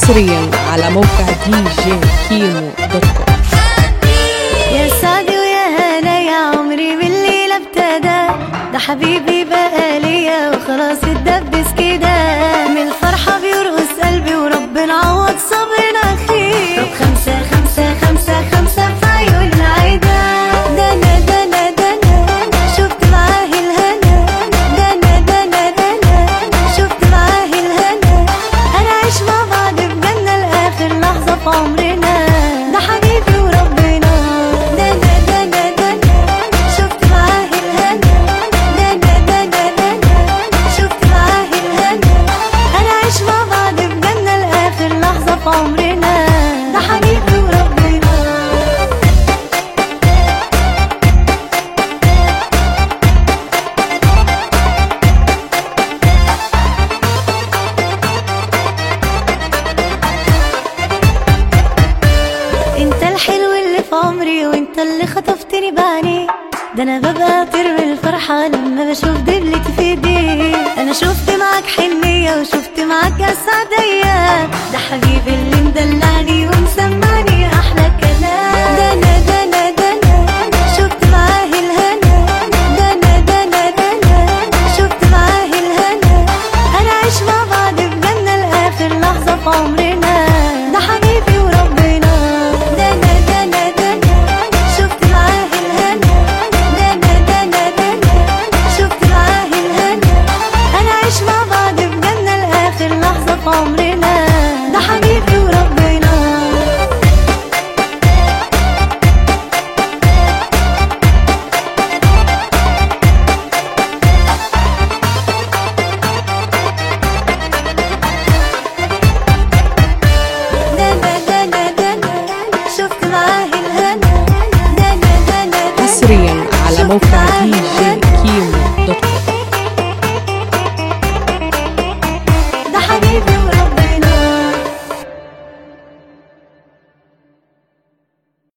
حصريا على موقع دي جي كيمو دوت كوم يا سعدي ويا هلا يا عمري بالليلة ابتدى ده حبيبي بقى ليا وخلاص اتدبس كده من الفرحة بيرقص قلبي وربنا عوض صبرنا خير طب خمسة خمسة خمسة خمسة في عيون العيدة ده انا ده انا ده انا شفت معاه الهنا ده انا ده انا ده انا شفت معاه الهنا انا عايش مع بعض بجنة لاخر لحظة في عمرنا ده حبيبي وربنا ده انا ده انا ده انا شفت معاه الهنا ده انا ده انا ده انا شفت معاه الهنا انا عايش مع بعض بجنة لاخر لحظة في عمرنا ده حبيبي وربنا انت الحلو اللي في عمري وانت اللي خطفتني بعينيك ده انا ببقى طير من الفرحة لما بشوف دبلتي في ايديك انا شفت معاك حنية وشفت معاك اسعد ايام ده حبيبي اللي مدلعني ومسمعني احلى كلام ده انا ده انا ده انا شفت معاه الهنا ده انا ده انا ده انا شفت معاه الهنا انا عايش مع بعض بجنة لاخر لحظة في عمرنا ده حبيبي وربنا ده انا ده انا ده انا شفت معاه الهنا ده انا ده انا ده انا شفت معاه الهنا انا عايش مع بعض بجنة لاخر لحظة في عمرنا ده حبيبي وربنا ده انا ده انا ده انا شفت معاه الهنا ده انا ده انا ده أنا حصريا على شفت موقع معاه دي جي الهنا. كيمو دوت كوم ده حبيبي